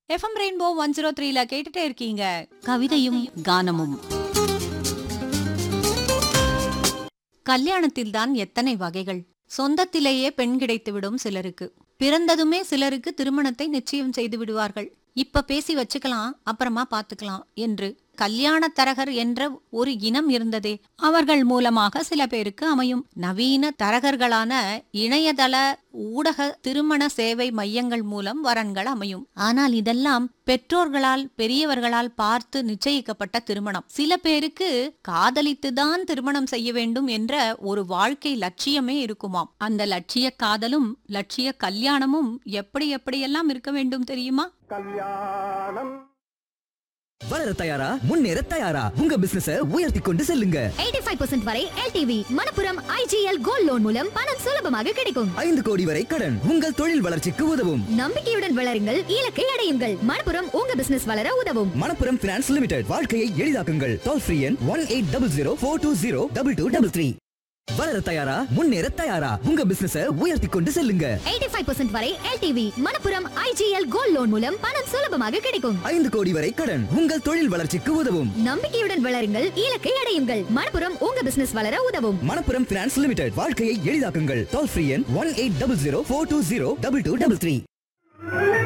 FM rainbow one zero த்ரீல கேட்டுட்டே இருக்கீங்க கவிதையும் கானமும் கல்யாணத்தில்தான் எத்தனை வகைகள் சொந்தத்திலேயே பெண் கிடைத்துவிடும் சிலருக்கு பிறந்ததுமே சிலருக்கு திருமணத்தை நிச்சயம் செய்து விடுவார்கள் இப்ப பேசி வச்சுக்கலாம் அப்புறமா பாத்துக்கலாம் என்று கல்யாண தரகர் என்ற ஒரு இனம் இருந்ததே அவர்கள் மூலமாக சில பேருக்கு அமையும் நவீன தரகர்களான இணையதள ஊடக திருமண சேவை மையங்கள் மூலம் வரன்கள் அமையும் ஆனால் இதெல்லாம் பெற்றோர்களால் பெரியவர்களால் பார்த்து நிச்சயிக்கப்பட்ட திருமணம் சில பேருக்கு காதலித்துதான் திருமணம் செய்ய வேண்டும் என்ற ஒரு வாழ்க்கை லட்சியமே இருக்குமாம் அந்த லட்சிய காதலும் லட்சிய கல்யாணமும் எப்படி எப்படியெல்லாம் இருக்க வேண்டும் தெரியுமா கல்யாணம் வளர தயாரா முன்னேற தயாரா உங்க பிசினஸ உயர்த்தி கொண்டு செல்லுங்க 85% வரை LTV Manappuram IGL gold loan மூலம் பணம் சுலபமாக கிடைக்கும் ஐந்து கோடி வரை கடன் உங்கள் தொழில் வளர்ச்சிக்கு உதவும் நம்பிக்கையுடன் வளருங்கள் இலக்கை அடையுங்கள் மணப்புரம் உங்க பிசினஸ் வளர உதவும் மணப்புரம் பினான்ஸ் லிமிடெட் வாழ்க்கையை எளிதாக்குங்கள் டோல் ஃப்ரீ எண் one eight double zero four two zero double two double three வளர தயாரா முன்னேற தயாரா உங்க பிசினஸ உயர்த்தி கொண்டு செல்லுங்க 85% வரை LTV Manappuram IGL gold loan மூலம் பணம் சுலபமாக கிடைக்கும் ஐந்து கோடி வரை கடன் உங்கள் தொழில் வளர்ச்சிக்கு உதவும் நம்பிக்கையுடன் வளருங்கள் இலக்கை அடையுங்கள் மணப்புரம் உங்க பிசினஸ் வளர உதவும் மணப்புரம் பினான்ஸ் லிமிடெட் வாழ்க்கையை எளிதாக்குங்கள் டோல் ஃப்ரீ எண் one eight double zero four two zero double two double three